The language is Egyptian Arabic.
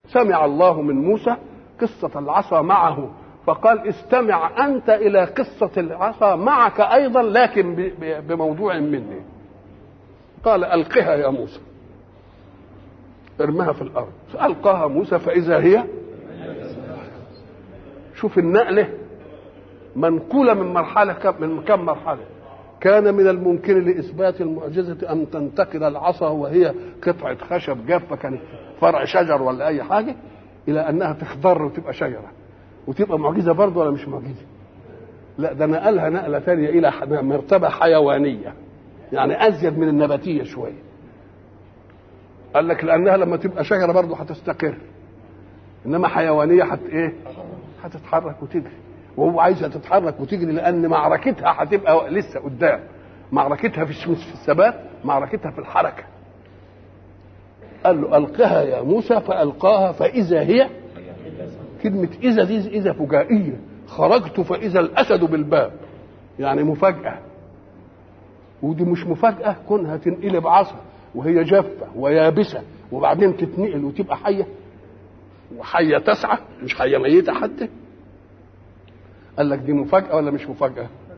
سمع الله من موسى قصة العصا معه فقال استمع أنت إلى قصة العصا معك أيضا لكن بموضوع مني قال ألقها يا موسى ارمها في الأرض فألقاها موسى فإذا هي شوف النقلة منقولة من مرحلة كم من كم مرحلة كان من الممكن لإثبات المعجزة أن تنتقل العصا وهي قطعة خشب جافة كانت فرع شجر ولا أي حاجة إلى أنها تخضر وتبقى شجرة وتبقى معجزة برضه ولا مش معجزة لا ده نقلها نقلة ثانية إلى مرتبة حيوانية يعني أزيد من النباتية شوية قال لك لأنها لما تبقى شجرة برضه هتستقر إنما حيوانية حت إيه؟ هتتحرك وتجري وهو عايزها تتحرك وتجري لان معركتها هتبقى لسه قدام معركتها في في الثبات معركتها في الحركه قال له القها يا موسى فالقاها فاذا هي كلمه اذا دي اذا فجائيه خرجت فاذا الاسد بالباب يعني مفاجاه ودي مش مفاجاه كونها تنقلب عصا وهي جافه ويابسه وبعدين تتنقل وتبقى حيه وحيه تسعى مش حيه ميته حتى قال لك دي مفاجاه ولا مش مفاجاه